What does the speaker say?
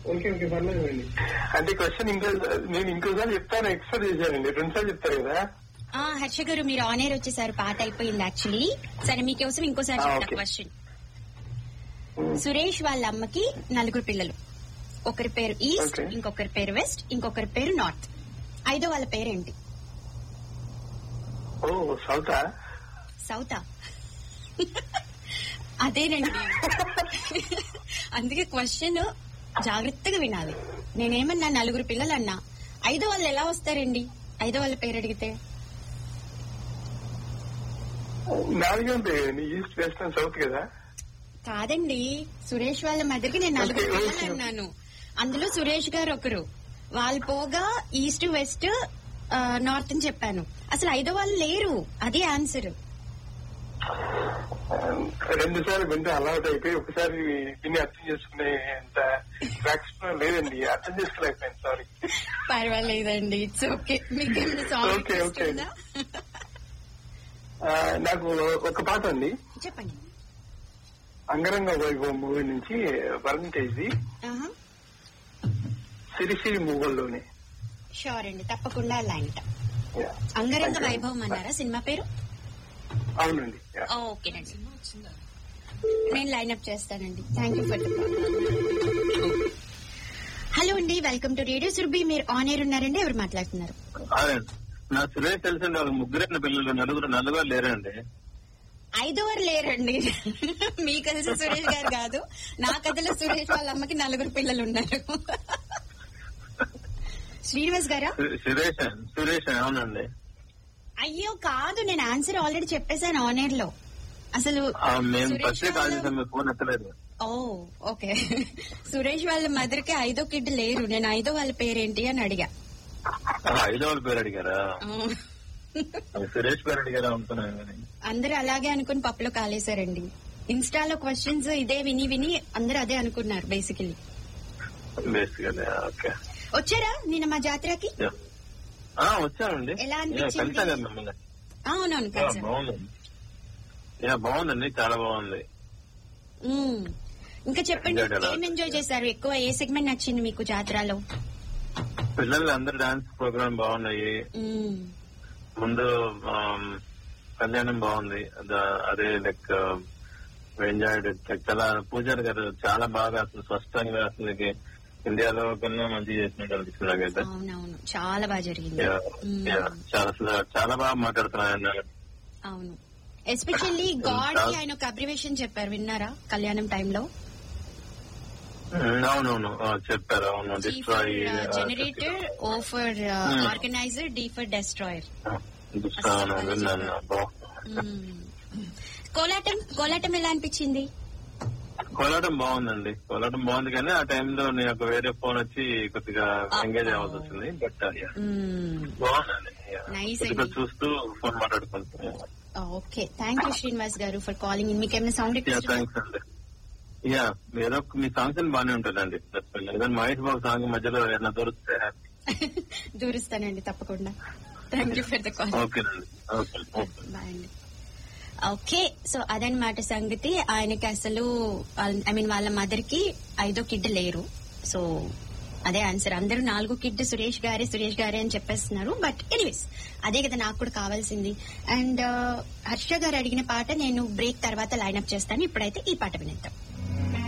Okay okay పర్లేదు అండి అంటే క్వశ్చన్ ఇంకో నేను ఇంకోసారి చెప్తాను ఎక్స్పెక్ట్ చేశానండి రెండు సార్లు చెప్తారు కదా ఆ, హర్ష గారు మీరు ఆన్ ఎయిర్ వచ్చేసారు పాట అయిపోయింది యాక్చువల్లీ సరే మీకోసం ఇంకోసారి ఆ, చెప్తా ఓకే. క్వశ్చన్ సురేష్ వాళ్ళ అమ్మకి నలుగురు పిల్లలు ఒకరి పేరు ఈస్ట్ ఓకే. ఇంకొకరి పేరు వెస్ట్ ఇంకొకరి పేరు నార్త్ ఐదో వాళ్ళ పేరేంటి ఓ సౌతా సౌతా అదేనండి అందుకే క్వశ్చన్ జాగ్రత్తగా వినాలి నేనేమన్నా నలుగురు పిల్లలు అన్నా ఐదో వాళ్ళు ఎలా వస్తారండి ఐదో వాళ్ళ పేరు అడిగితే నాలుగే ఉంటాయి కదండి ఈస్ట్ వెస్ట్ అండ్ సౌత్ కదా కాదండి సురేష్ వాళ్ళ మధ్యకి నేను నలుగురు ఓకే, పిల్లలు ఓకే. అన్నాను అందులో సురేష్ గారు ఒకరు వాళ్ళు పోగా ఈస్ట్ వెస్ట్ ఆ, నార్త్ అని చెప్పాను అసలు ఐదో వాళ్ళు లేరు అదే ఆన్సర్ రెండు సార్లు వింటే అలవాటు అయిపోయి ఒకసారి విని అర్థం చేసుకునే అంత ట్రాక్స్ లేదండి అర్థం చేసుకోలేకపోయాను సారీ పర్వాలేదండి ఇట్స్ ఓకే మీకు ఓకే, ఓకే. నాకు ఒక పాట అండి చెప్పండి అంగరంగ వైభవం మూవీ నుంచి వరుణ్ తేజ్ది ఆహా. సిరిసిరి మూవల్లోనే షూర్ అండి తప్పకుండా లైన్ అంగరంగ వైభవం అన్నారా సినిమా పేరు అవునండి Yeah. ఓకేనండి నేను లైన్ అప్ చేస్తానండి thank you for the hello అండి వెల్కమ్ టు రేడియో సురభి మీరు ఆన్ ఎయిర్ ఉన్నారండి ఎవరు మాట్లాడుతున్నారు అదే నా సురేష్ తెలిసిన వాళ్ళు ముగ్గురైన పిల్లలు నలుగురు నలుగురు లేరండి ఐదోవరు లేరండి మీ కలిసి సురేష్ గారు కాదు నా కథలో సురేష్ వాళ్ళ అమ్మకి నలుగురు పిల్లలు ఉన్నారు శ్రీనివాస్ గారా సు- సురేష్ సురేష్ అవునండి అయ్యో కాదు నేను ఆన్సర్ ఆల్రెడీ చెప్పేశాను ఆన్ ఎయిర్ లో అసలు ఆ, మేము సురేష్ ఫస్ట్ కాల్ వాళ్ళ- చేసాం మీ ఫోన్ ఎత్తలేదు ఓ ఓకే సురేష్ వాళ్ళ మదర్ కి ఐదో కిడ్ లేరు నేను ఐదో వాళ్ళ పేరేంటి అని అడిగా ఆ, ఐదో వాళ్ళ పేరు అడిగారా ఆ. అది సురేష్ పేరు అడిగారా అనుకున్నాను కానీ అందరూ అలాగే అనుకుని పప్పులో కాలేశారండి ఇన్స్టాలో క్వశ్చన్స్ ఇదే విని విని అందరూ అదే అనుకున్నారు బేసికలీ బేసికలీ ఓకే వచ్చారా నిన్న మా జాతరకి యా. ఆ, వచ్చానండి ఎలా యా, అనిపించింది? కలిసా కదా మిమ్మల్ని అవునవును యా, కలిసాం బాగుందండి యా బాగుందండి చాలా బాగుంది ఉమ్. ఇంకా చెప్పండి Enjoyed a lot. ఏం ఎంజాయ్ చేశారు ఎక్కువ ఏ సెగ్మెంట్ నచ్చింది మీకు జాతరలో పిల్లలు అందరు డాన్స్ ప్రోగ్రామ్ బాగున్నాయి ఉమ్. ముందు ఆమ్, కళ్యాణం బాగుంది అద- అదే లైక్ ఎంజాయ్డ్ చాలా పూజారి గారు చాలా బాగా అసలు స్పష్టంగా అసలు ఇండియాలో కన్నా మంచి చేసినట్టు అనిపిస్తుంది నాకైతే అవునవును చాలా బాగా జరిగింది Yeah, ఉమ్. yeah. చాలా అసలు చాలా బాగా మాట్లాడుతున్నాను ఆయన అవును ఎస్పెషల్లీ గాడ్ కి ఆయన ఒక అబ్రివేషన్ చెప్పారు విన్నారా కళ్యాణం టైంలో అవునవును ఆ, చెప్పారు అవును G for destroy uh, generator, O for uh, organizer, D for destroyer. అవును విన్నాను బా- మ్మ్. కోలాటం కోలాటం ఎలా అనిపించింది కోలాటం బాగుందండి కోలాటం బాగుంది కానీ ఆ టైంలో నాకు వేరే ఫోన్ వచ్చి కొద్దిగా ఎంగేజ్ అవ్వాల్సి వచ్చింది బట్ మ్మ్. బాగుందండి Nice కొద్దిగా అండి. చూస్తూ ఫోన్ మాట్లాడుకుంటున్నాను ఓకే థ్యాంక్ యూ శ్రీనివాస్ గారు ఫర్ కాలింగ్ ఇన్ మీకు ఏమైనా సౌండ్ యా థ్యాంక్స్ అండి యా ఏదో ఒక- మీ సాంగ్స్ అని బాగానే ఉంటుందండి ఎందుకంటే మహేష్ బాబు సాంగ్ మధ్యలో ఏదైనా దొరికితే దూరుస్తానండి తప్పకుండా thank you for the call ఓకేనండి ఓకే ఓకే బాయ్ అండి ఓకే సో అదనమాట సంగతి ఆయనకి అసలు ఐ మీన్ వాళ్ళ మదర్ కి ఐదో కిడ్ లేరు సో అదే ఆన్సర్ అందరూ నాలుగో కిడ్ సురేష్ గారే సురేష్ గారే అని చెప్పేస్తున్నారు బట్ ఎనీవేస్ అదే కదా నాకు కూడా కావాల్సింది అండ్ హర్ష గారు అడిగిన పాట నేను బ్రేక్ తర్వాత లైన్అప్ చేస్తాను ఇప్పుడైతే ఈ పాట వినేద్దాం